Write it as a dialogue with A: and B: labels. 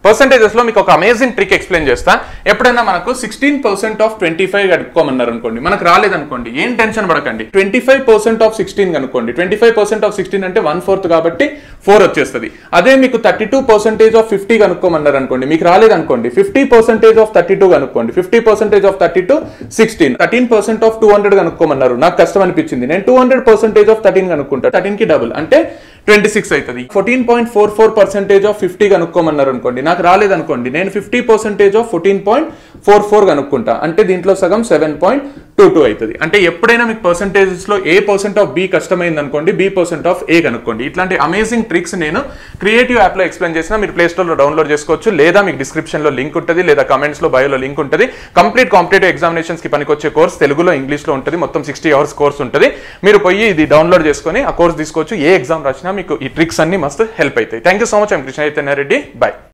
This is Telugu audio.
A: పర్సెంటేజెస్ లో మీకు ఒక అమేజింగ్ ట్రిక్ ఎక్స్ప్లెయిన్ చేస్తా ఎప్పుడైనా మనకు sixteen percent of twenty five కనుక్కోమన్నారు అనుకోండి మనకు రాలేదనుకోండి ఏం టెన్షన్ పడకండి twenty five percent of sixteen కనుక్కోండి twenty five percent of sixteen అంటే వన్ ఫోర్త్ కాబట్టి ఫోర్ వచ్చేస్తుంది అదే మీకు thirty two percentage of fifty కనుక్కోమన్నారు అనుకోండి మీకు రాలేదనుకోండి fifty percentage of thirty two కనుక్కోండి fifty percentage of thirty two sixteen thirteen percent of two hundred కనుక్కోమన్నారు నాకు కష్టం అనిపించింది నేను two hundred percentage of thirteen కనుక్కుంటా థర్టీన్ కి డబుల్ అంటే ట్వంటీ సిక్స్ అవుతుంది fourteen point four four percentage of fifty కనుక్కోమన్నారు అనుకోండి నాకు రాలేదనుకోండి నేను fifty percentage of fourteen point four four కనుక్కుంటా అంటే దీంట్లో సగం సెవెన్ పాయింట్ టూ టూ అవుతుంది అంటే ఎప్పుడైనా మీకు పర్సెంటేజెస్ లో ఏ పర్సెంట్ ఆఫ్ బి కష్టమైంది అనుకోండి బి పర్సెంట్ ఆఫ్ ఏ కనుక్కోండి ఇట్లాంటి అమేజింగ్ ట్రిక్స్ నేను క్రియేటివ్ యాప్ లో ఎక్స్ప్లెయిన్ చేసిన మీరు ప్లే స్టోర్ లో డౌన్లోడ్ చేసుకోవచ్చు లేదా మీకు డిస్క్రిప్షన్ లో లింక్ ఉంటుంది లేదా కమెంట్స్ లో బయోలో లింక్ ఉంటుంది కంప్లీట్ కాంపిటేటివ్ ఎగ్జామినేషన్స్ కి పనికొచ్చే కోర్స్ తెలుగులో ఇంగ్లీష్ లో ఉంటుంది మొత్తం సిక్స్టీ అవర్స్ కోర్స్ ఉంటుంది మీరు పోయి ఇది డౌన్లోడ్ చేసుకొని ఆ కోర్స్ తీసుకోవచ్చు ఏ ఎగ్జామ్ రాసినా మీకు ఈ ట్రిక్స్ అన్ని మస్తు హెల్ప్ అవుతాయి thank you so much I'm Krishna Chaitanya Reddy by